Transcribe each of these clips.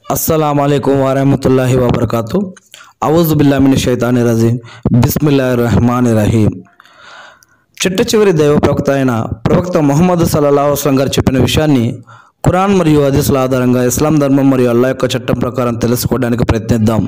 అస్సలం అయికం వరహమతుల్లాహి వబర్కాతు అవుజు బిల్లామిని షైతాని రజీం బిస్మిల్లా రహమాన్ రహీం చిట్ట చివరి దైవ ప్రవక్త అయిన ప్రవక్త ముహమ్మద్ సల్లాహు అస్లం గారు చెప్పిన విషయాన్ని ఖురాన్ మరియు హదీసుల ఆధారంగా ఇస్లాం ధర్మం మరియు అల్లా యొక్క చట్టం ప్రకారం తెలుసుకోవడానికి ప్రయత్నిద్దాం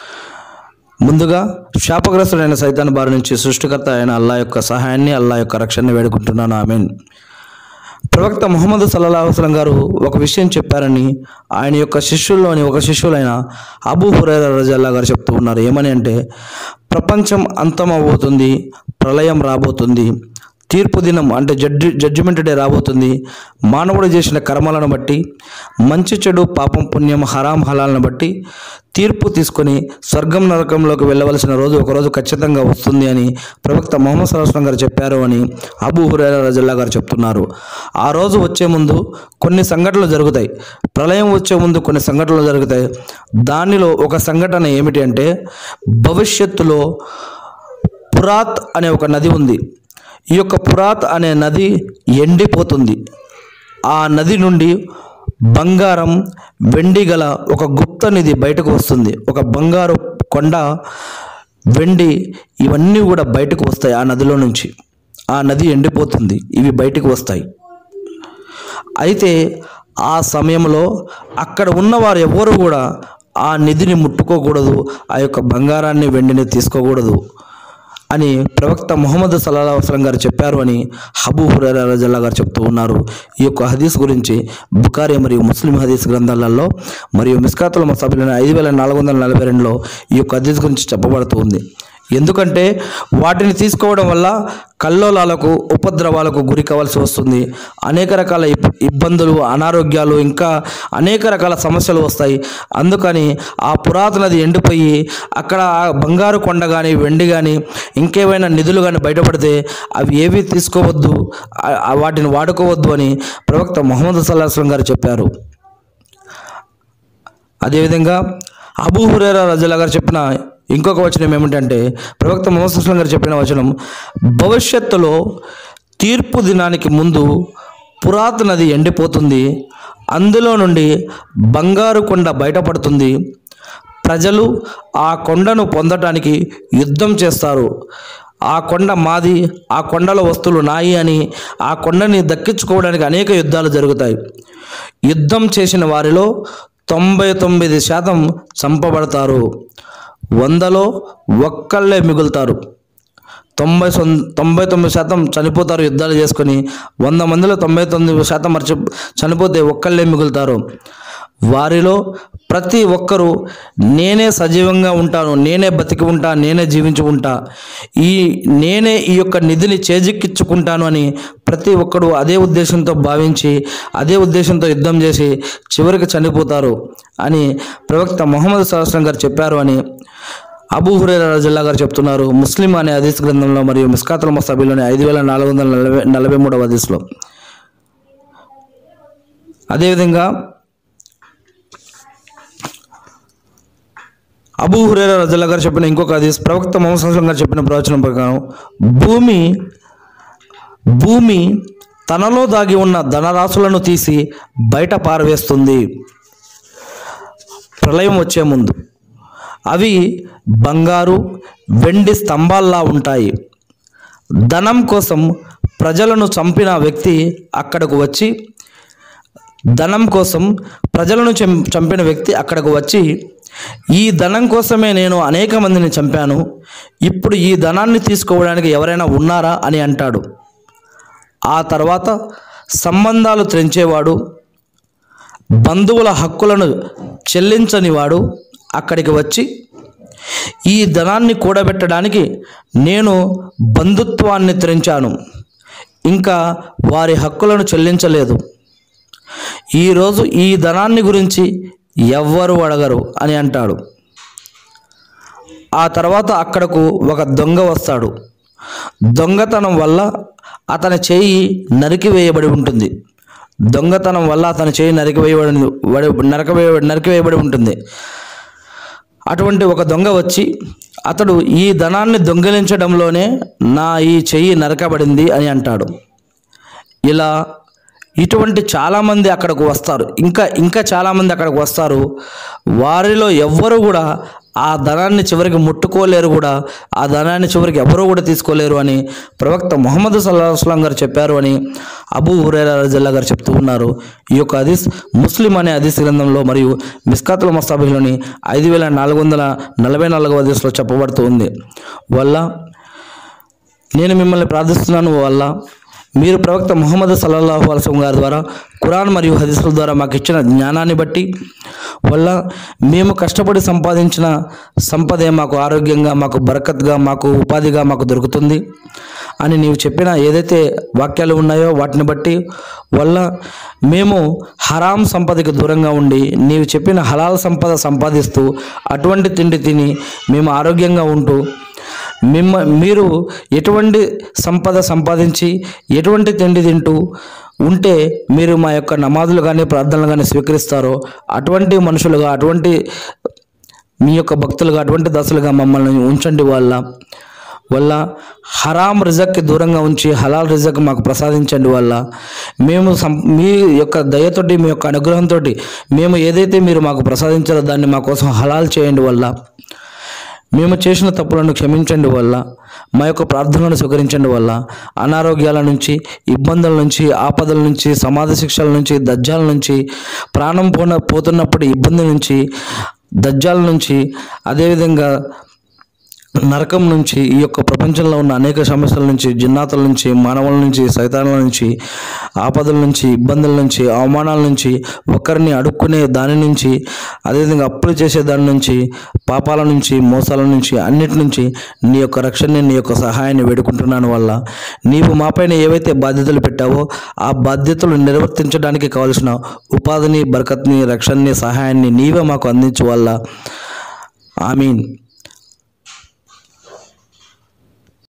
ముందుగా శాపగ్రస్తుడైన సైతాన్ బారి నుంచి సృష్టికర్త అయిన అల్లా యొక్క సహాయాన్ని అల్లా యొక్క రక్షణని వేడుకుంటున్నాను ఆమెన్ ప్రవక్త ముహమ్మద్ సల్లాహు వసలం గారు ఒక విషయం చెప్పారని ఆయన యొక్క శిష్యుల్లోని ఒక శిష్యులైన అబూ హురైర రజల్లా గారు చెప్తూ ఉన్నారు ఏమని అంటే ప్రపంచం అంతం అవబోతుంది ప్రళయం రాబోతుంది తీర్పు దినం అంటే జడ్జి జడ్జిమెంట్ డే రాబోతుంది మానవుడు చేసిన కర్మలను బట్టి మంచి చెడు పాపం పుణ్యం హరాం హలాలను బట్టి తీర్పు తీసుకొని స్వర్గం నరకంలోకి వెళ్ళవలసిన రోజు ఒకరోజు ఖచ్చితంగా వస్తుంది అని ప్రవక్త మొహమ్మద్ సల్లాహం గారు చెప్పారు అని అబూ హురైరా రజల్లా గారు చెప్తున్నారు ఆ రోజు వచ్చే ముందు కొన్ని సంఘటనలు జరుగుతాయి ప్రళయం వచ్చే ముందు కొన్ని సంఘటనలు జరుగుతాయి దానిలో ఒక సంఘటన ఏమిటి అంటే భవిష్యత్తులో పురాత్ అనే ఒక నది ఉంది ఈ యొక్క పురాత్ అనే నది ఎండిపోతుంది ఆ నది నుండి బంగారం వెండి గల ఒక గుప్త నిధి బయటకు వస్తుంది ఒక బంగారు కొండ వెండి ఇవన్నీ కూడా బయటకు వస్తాయి ఆ నదిలో నుంచి ఆ నది ఎండిపోతుంది ఇవి బయటకు వస్తాయి అయితే ఆ సమయంలో అక్కడ ఉన్నవారు ఎవరు కూడా ఆ నిధిని ముట్టుకోకూడదు ఆ యొక్క బంగారాన్ని వెండిని తీసుకోకూడదు అని ప్రవక్త ముహమ్మద్ సల్లాహ్ వసలం గారు చెప్పారు అని హబూ హురైరా రజల్లా గారు చెప్తూ ఉన్నారు ఈ యొక్క హదీస్ గురించి బుకారి మరియు ముస్లిం హదీస్ గ్రంథాలలో మరియు మిస్కాతుల మసాబిలైన ఐదు వేల నాలుగు వందల నలభై రెండులో ఈ యొక్క హదీస్ గురించి చెప్పబడుతూ ఉంది ఎందుకంటే వాటిని తీసుకోవడం వల్ల కల్లోలాలకు ఉపద్రవాలకు గురి కావాల్సి వస్తుంది అనేక రకాల ఇబ్- ఇబ్బందులు అనారోగ్యాలు ఇంకా అనేక రకాల సమస్యలు వస్తాయి అందుకని ఆ పురాతనది ఎండిపోయి అక్కడ ఆ బంగారు కొండ కానీ వెండి కానీ ఇంకేమైనా నిధులు కానీ బయటపడితే అవి ఏవి తీసుకోవద్దు ఆ- ఆ వాటిని వాడుకోవద్దు అని ప్రవక్త మొహమ్మద్ సల్లాహం గారు చెప్పారు అదేవిధంగా అబూ హురేరా రజల్లా గారు చెప్పిన ఇంకొక వచనం ఏమిటంటే ప్రవక్త మొహమ్మద్ సుస్లం గారు చెప్పిన వచనం భవిష్యత్తులో తీర్పు దినానికి ముందు పురాతన నది ఎండిపోతుంది అందులో నుండి బంగారు కొండ బయటపడుతుంది ప్రజలు ఆ కొండను పొందటానికి యుద్ధం చేస్తారు ఆ కొండ మాది ఆ కొండల వస్తువులు నాయి అని ఆ కొండని దక్కించుకోవడానికి అనేక యుద్ధాలు జరుగుతాయి యుద్ధం చేసిన వారిలో తొంభై తొమ్మిది శాతం చంపబడతారు వందలో ఒక్కళ్ళే మిగులుతారు తొంభై సొం తొంభై తొమ్మిది శాతం చనిపోతారు యుద్ధాలు చేసుకొని వంద మందిలో తొంభై తొమ్మిది శాతం మర్చి చనిపోతే ఒక్కళ్ళే మిగులుతారు వారిలో ప్రతి ఒక్కరూ నేనే సజీవంగా ఉంటాను నేనే బతికి ఉంటా నేనే జీవించి ఉంటా ఈ నేనే ఈ యొక్క నిధిని చేజిక్కించుకుంటాను అని ప్రతి ఒక్కడు అదే ఉద్దేశంతో భావించి అదే ఉద్దేశంతో యుద్ధం చేసి చివరికి చనిపోతారు అని ప్రవక్త మొహమ్మద్ సహస్రం గారు చెప్పారు అని అబూ హురేరా రజల్లా గారు చెప్తున్నారు ముస్లిం అనే హదీస్ గ్రంథంలో మరియు మిస్కాతుల్ మసాబీలోని ఐదు వేల నాలుగు వందల నలభై నలభై మూడవ హదీస్లో అదేవిధంగా అబూ హురేరా రజల్లా గారు చెప్పిన ఇంకొక హదీస్ ప్రవక్త మొహమ్మద్ సల్లాం గారు చెప్పిన ప్రవచనం ప్రకారం భూమి భూమి తనలో దాగి ఉన్న ధనరాశులను తీసి బయట పారవేస్తుంది ప్రళయం వచ్చే ముందు అవి బంగారు వెండి స్తంభాల్లా ఉంటాయి ధనం కోసం ప్రజలను చంపిన వ్యక్తి అక్కడకు వచ్చి ధనం కోసం ప్రజలను చం- చంపిన వ్యక్తి అక్కడకు వచ్చి ఈ ధనం కోసమే నేను అనేక మందిని చంపాను ఇప్పుడు ఈ ధనాన్ని తీసుకోవడానికి ఎవరైనా ఉన్నారా అని అంటాడు ఆ తర్వాత సంబంధాలు తెంచేవాడు బంధువుల హక్కులను చెల్లించని వాడు అక్కడికి వచ్చి ఈ ధనాన్ని కూడబెట్టడానికి నేను బంధుత్వాన్ని తెరించాను ఇంకా వారి హక్కులను చెల్లించలేదు ఈరోజు ఈ ధనాన్ని గురించి ఎవ్వరు అడగరు అని అంటాడు ఆ తర్వాత అక్కడకు ఒక దొంగ వస్తాడు దొంగతనం వల్ల అతని చేయి నరికివేయబడి ఉంటుంది దొంగతనం వల్ల అతని చేయి నరికివేయబడి వడి- నరకవేయ నరికివేయబడి ఉంటుంది అటువంటి ఒక దొంగ వచ్చి అతడు ఈ ధనాన్ని దొంగిలించడంలోనే నా ఈ చెయ్యి నరకబడింది అని అంటాడు ఇలా ఇటువంటి చాలామంది అక్కడికి వస్తారు ఇంకా ఇంకా చాలామంది అక్కడికి వస్తారు వారిలో ఎవ్వరు కూడా ఆ ధనాన్ని చివరికి ముట్టుకోలేరు కూడా ఆ ధనాన్ని చివరికి ఎవరు కూడా తీసుకోలేరు అని ప్రవక్త మొహమ్మద్ సల్లాహస్లాం గారు చెప్పారు అని అబూ హురేరా రజల్లా గారు చెప్తూ ఉన్నారు ఈ యొక్క హదీస్ ముస్లిం అనే హదీస్ గ్రంథంలో మరియు మిస్కాతుల మస్తాబిలోని ఐదు వేల నాలుగు వందల నలభై నాలుగవ హదీస్లో చెప్పబడుతూ ఉంది వల్ల నేను మిమ్మల్ని ప్రార్థిస్తున్నాను వల్ల మీరు ప్రవక్త ముహమ్మద్ సల్లల్లాహు అలసం గారి ద్వారా ఖురాన్ మరియు హదీసుల ద్వారా మాకు ఇచ్చిన జ్ఞానాన్ని బట్టి వల్ల మేము కష్టపడి సంపాదించిన సంపదే మాకు ఆరోగ్యంగా మాకు బరకత్గా మాకు ఉపాధిగా మాకు దొరుకుతుంది అని నీవు చెప్పిన ఏదైతే వాక్యాలు ఉన్నాయో వాటిని బట్టి వల్ల మేము హరాం సంపదకి దూరంగా ఉండి నీవు చెప్పిన హలాల్ సంపద సంపాదిస్తూ అటువంటి తిండి తిని మేము ఆరోగ్యంగా ఉంటూ మిమ్మ మీరు ఎటువంటి సంపద సంపాదించి ఎటువంటి తిండి తింటూ ఉంటే మీరు మా యొక్క నమాజులు కానీ ప్రార్థనలు కానీ స్వీకరిస్తారో అటువంటి మనుషులుగా అటువంటి మీ యొక్క భక్తులుగా అటువంటి దశలుగా మమ్మల్ని ఉంచండి వల్ల వల్ల హరాం రిజక్కి దూరంగా ఉంచి హలాల్ రిజక్ మాకు ప్రసాదించండి వల్ల మేము సం మీ యొక్క దయతోటి మీ యొక్క అనుగ్రహంతో మేము ఏదైతే మీరు మాకు ప్రసాదించారో దాన్ని మా కోసం హలాల్ చేయండి వల్ల మేము చేసిన తప్పులను క్షమించండి వల్ల మా యొక్క ప్రార్థనలను స్వీకరించండి వల్ల అనారోగ్యాల నుంచి ఇబ్బందుల నుంచి ఆపదల నుంచి సమాధి శిక్షల నుంచి దజ్జాల నుంచి ప్రాణం పోన పోతున్నప్పుడు ఇబ్బంది నుంచి దజ్జాల నుంచి అదేవిధంగా నరకం నుంచి ఈ యొక్క ప్రపంచంలో ఉన్న అనేక సమస్యల నుంచి జిన్నాతుల నుంచి మానవుల నుంచి సైతాన్ల నుంచి ఆపదల నుంచి ఇబ్బందుల నుంచి అవమానాల నుంచి ఒకరిని అడుక్కునే దాని నుంచి అదేవిధంగా అప్పులు చేసే దాని నుంచి పాపాల నుంచి మోసాల నుంచి అన్నిటి నుంచి నీ యొక్క రక్షణని నీ యొక్క సహాయాన్ని వేడుకుంటున్నాను వల్ల నీవు మాపైన ఏవైతే బాధ్యతలు పెట్టావో ఆ బాధ్యతలు నిర్వర్తించడానికి కావలసిన ఉపాధిని బరకత్ని రక్షణని సహాయాన్ని నీవే మాకు అందించు వల్ల ఐ మీన్